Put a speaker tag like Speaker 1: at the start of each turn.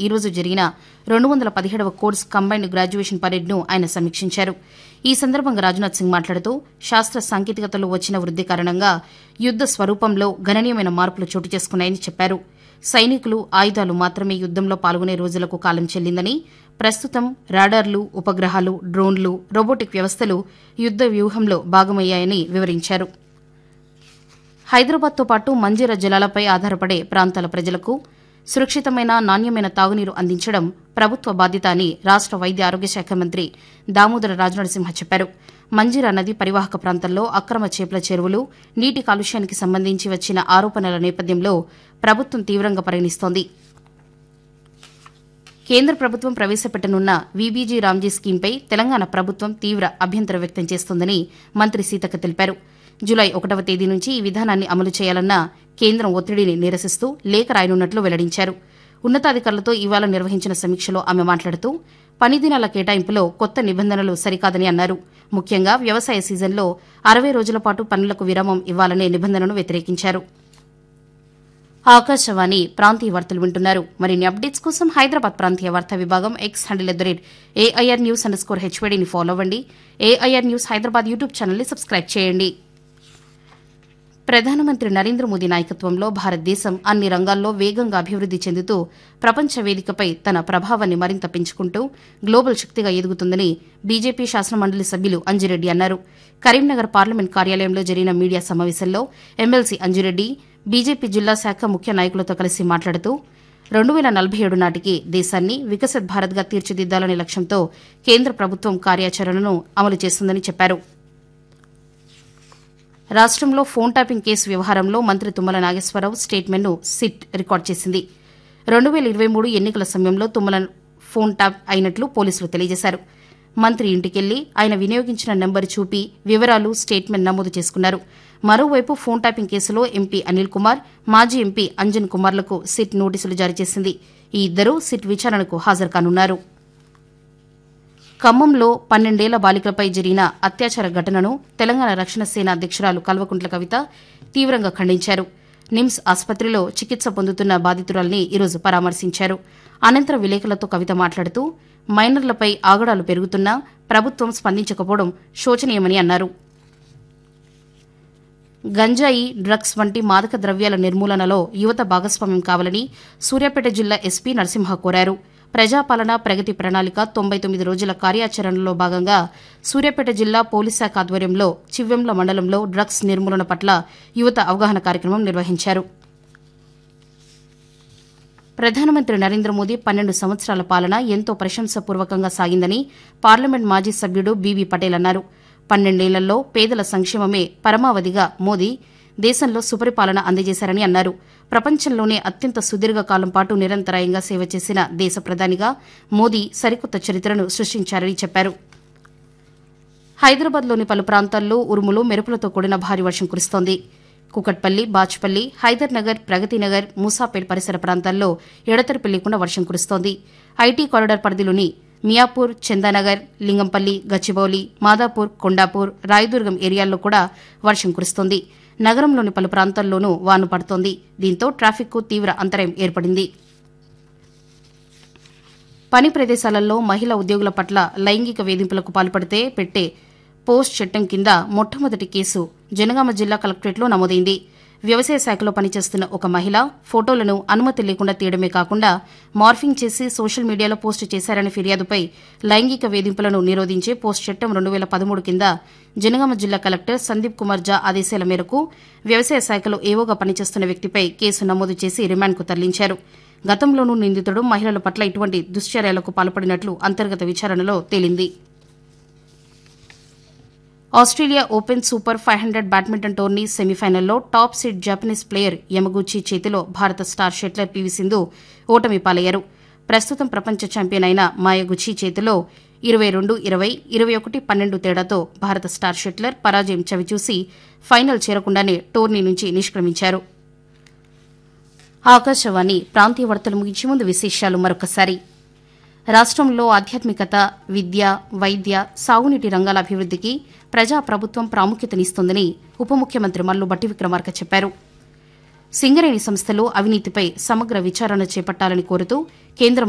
Speaker 1: ఈ రోజు జరిగిన రెండు వందల పదిహేడవ కోర్స్ కంబైన్డ్ గ్రాడ్యుయేషన్ పరేడ్ను ఆయన సమీక్షించారు ఈ సందర్భంగా రాజ్నాథ్ సింగ్ మాట్లాడుతూ శాస్త్ర సాంకేతికతలో వచ్చిన వృద్ది కారణంగా యుద్ద స్వరూపంలో గణనీయమైన మార్పులు చోటు చేసుకున్నాయని చెప్పారు సైనికులు ఆయుధాలు మాత్రమే యుద్దంలో పాల్గొనే రోజులకు కాలం చెల్లిందని ప్రస్తుతం రాడార్లు ఉపగ్రహాలు డ్రోన్లు రోబోటిక్ వ్యవస్థలు యుద్ద వ్యూహంలో భాగమయ్యాయని వివరించారు హైదరాబాద్తో పాటు మంజీర జలాలపై ఆధారపడే ప్రాంతాల ప్రజలకు సురక్షితమైన నాణ్యమైన తాగునీరు అందించడం ప్రభుత్వ బాధ్యత అని రాష్ట వైద్య ఆరోగ్య శాఖ మంత్రి దామోదర రాజనరసింహ చెప్పారు మంజీరా నది పరివాహక ప్రాంతంలో అక్రమ చేపల చెరువులు నీటి కాలుష్యానికి సంబంధించి వచ్చిన ఆరోపణల నేపథ్యంలో ప్రభుత్వం తీవ్రంగా పరిగణిస్తోంది కేంద్ర ప్రభుత్వం ప్రవేశపెట్టనున్న వీబీజీ రామ్జీ స్కీంపై తెలంగాణ ప్రభుత్వం తీవ్ర అభ్యంతరం వ్యక్తం చేస్తోందని మంత్రి సీతక్క తెలిపారు జులై ఒకటవ తేదీ నుంచి ఈ విధానాన్ని అమలు చేయాలన్న కేంద్రం ఒత్తిడిని నిరసిస్తూ లేఖ రాయనున్నట్లు వెల్లడించారు ఉన్నతాధికారులతో ఇవాళ నిర్వహించిన సమీక్షలో ఆమె మాట్లాడుతూ పని దినాల కేటాయింపులో కొత్త నిబంధనలు సరికాదని అన్నారు ముఖ్యంగా వ్యవసాయ సీజన్లో అరవై రోజుల పాటు పనులకు విరామం ఇవ్వాలనే నిబంధనను వ్యతిరేకించారు ఆకాశవాణి ప్రాంతీయ వార్తలు వింటున్నారు మరిన్ని అప్డేట్స్ కోసం హైదరాబాద్ ప్రాంతీయ వార్తా విభాగం X handle at the rate AIR news underscore హెచ్వీడీని ఫాలో అవ్వండి ఏఐఆర్ న్యూస్ హైదరాబాద్ యూట్యూబ్ ఛానల్ని సబ్స్క్రైబ్ చేయండి ప్రధానమంత్రి నరేంద్ర మోదీ నాయకత్వంలో భారతదేశం అన్ని రంగాల్లో వేగంగా అభివృద్ది చెందుతూ ప్రపంచ వేదికపై తన ప్రభావాన్ని మరింత పెంచుకుంటూ గ్లోబల్ శక్తిగా ఎదుగుతుందని బీజేపీ శాసనమండలి సభ్యులు అంజిరెడ్డి అన్నారు కరీంనగర్ పార్లమెంట్ కార్యాలయంలో జరిగిన మీడియా సమావేశంలో ఎమ్మెల్సీ అంజిరెడ్డి బీజేపీ జిల్లా శాఖ ముఖ్య నాయకులతో కలిసి మాట్లాడుతూ రెండు వేల నలభై ఏడు నాటికి దేశాన్ని వికసిత్ భారత్గా తీర్చిదిద్దాలనే లక్ష్యంతో కేంద్ర ప్రభుత్వం కార్యాచరణను అమలు చేస్తుందని చెప్పారు రాష్టంలో ఫోన్ ట్యాపింగ్ కేసు వ్యవహారంలో మంత్రి తుమ్మల నాగేశ్వరరావు స్టేట్మెంట్ను సిట్ రికార్డు చేసింది రెండు వేల ఇరవై మూడు ఎన్నికల సమయంలో తుమ్మల ఫోన్ ట్యాప్ అయినట్లు పోలీసులు తెలియజేశారు మంత్రి ఇంటికెళ్లి ఆయన వినియోగించిన నెంబర్ చూపి వివరాలు స్టేట్మెంట్ నమోదు చేసుకున్నారు మరోవైపు ఫోన్ ట్యాపింగ్ కేసులో ఎంపీ అనిల్ కుమార్ మాజీ ఎంపీ అంజన్ కుమార్లకు సిట్ నోటీసులు జారీ చేసింది ఈ ఇద్దరూ సిట్ విచారణకు హాజరు కానున్నారు ఖమ్మంలో పన్నెండేళ్ల బాలికలపై జరిగిన అత్యాచార ఘటనను తెలంగాణ రక్షణ సేన అధ్యక్షురాలు కల్వకుంట్ల కవిత తీవ్రంగా ఖండించారు నిమ్స్ ఆసుపత్రిలో చికిత్స పొందుతున్న బాధితురాల్ని ఈరోజు పరామర్శించారు అనంతరం విలేకరులతో కవిత మాట్లాడుతూ మైనర్లపై ఆగడాలు పెరుగుతున్నా ప్రభుత్వం స్పందించకపోవడం శోచనీయమని అన్నారు గంజాయి డ్రగ్స్ వంటి మాదక ద్రవ్యాల నిర్మూలనలో యువత భాగస్వామ్యం కావాలని సూర్యాపేట జిల్లా ఎస్పీ నరసింహ కోరారు ప్రజాపాలన ప్రగతి ప్రణాళిక తొంభై తొమ్మిది రోజుల కార్యాచరణలో భాగంగా సూర్యాపేట జిల్లా పోలీస్ శాఖ ఆధ్వర్యంలో చివ్వెంల మండలంలో డ్రగ్స్ నిర్మూలన పట్ల యువత అవగాహన కార్యక్రమం నిర్వహించారు ప్రధానమంత్రి నరేంద్ర మోదీ పన్నెండు సంవత్సరాల పాలన ఎంతో ప్రశంసపూర్వకంగా సాగిందని పార్లమెంట్ మాజీ సభ్యుడు బీబీ పటేల్ అన్నారు పన్నెండేళ్లలో పేదల సంక్షేమమే పరమావధిగా మోదీ దేశంలో సుపరిపాలన అందజేశారని అన్నారు ప్రపంచంలోనే అత్యంత సుదీర్ఘ కాలం పాటు నిరంతరాయంగా సేవ చేసిన దేశ ప్రధానిగా మోదీ సరికొత్త చరిత్రను సృష్టించారని చెప్పారు హైదరాబాద్లోని పలు ప్రాంతాల్లో ఉరుములు మెరుపులతో కూడిన భారీ వర్షం కురుస్తోంది కుకట్పల్లి బాచ్పల్లి హైదర్ నగర్ ప్రగతినగర్ మూసాపేట్ పరిసర ప్రాంతాల్లో ఎడతెరిపి లేకుండా వర్షం కురుస్తోంది ఐటీ కారిడార్ పరిధిలోని మియాపూర్ చందానగర్ లింగంపల్లి గచ్చిబౌలి మాదాపూర్ కొండాపూర్ రాయదుర్గం ఏరియాల్లో కూడా వర్షం కురుస్తోంది నగరంలోని పలు ప్రాంతాల్లోనూ వాను పడుతోంది దీంతో ట్రాఫిక్కు తీవ్ర అంతరాయం ఏర్పడింది పని ప్రదేశాలలో మహిళా ఉద్యోగుల పట్ల లైంగిక వేధింపులకు పాల్పడితే పెట్టే పోస్ట్ చట్టం కింద మొట్టమొదటి కేసు జనగామ జిల్లా కలెక్టరేట్లో నమోదైంది వ్యవసాయ శాఖలో పనిచేస్తున్న ఒక మహిళ ఫోటోలను అనుమతి లేకుండా తీయడమే కాకుండా మార్ఫింగ్ చేసి సోషల్ మీడియాలో పోస్టు చేశారనే ఫిర్యాదుపై లైంగిక వేధింపులను నిరోధించే పోస్ట్ చట్టం రెండు వేల పదమూడు కింద జనగామ జిల్లా కలెక్టర్ సందీప్ కుమార్ జా ఆదేశాల మేరకు వ్యవసాయ శాఖలో ఏవోగా పనిచేస్తున్న వ్యక్తిపై కేసు నమోదు చేసి రిమాండ్కు తరలించారు గతంలోనూ నిందితుడు మహిళల పట్ల ఇటువంటి దుశ్చర్యలకు పాల్పడినట్లు అంతర్గత విచారణలో తేలింది Australia open super five hundred badminton tourney సెమీఫైనల్లో top seed Japanese player Yamaguchi చేతిలో భారత స్టార్ షెట్లర్ పీవీ సింధు ఓటమి పాలయ్యారు ప్రస్తుతం ప్రపంచ ఛాంపియన్ అయిన మాయగుచి చేతిలో ఇరవై రెండు ఇరవై ఇరవై ఒకటి పన్నెండు తేడాతో భారత స్టార్ షెట్లర్ పరాజయం చవిచూసి ఫైనల్ చేరకుండానే టోర్నీ నుంచి నిష్క్రమించారు ఆకాశవాణి ప్రాంతీయ వార్తలు ముగించే ముందు విశేషాలు మరొకసారి రాష్ట్రంలో ఆధ్యాత్మికత విద్య వైద్య సాగునీటి రంగాల అభివృద్దికి ప్రజా ప్రభుత్వం ప్రాముఖ్యతనిస్తోందని ఉప ముఖ్యమంత్రి మల్లు బట్టి విక్రమార్క చెప్పారు సింగరేణి సంస్థలో అవినీతిపై సమగ్ర విచారణ చేపట్టాలని కోరుతూ కేంద్ర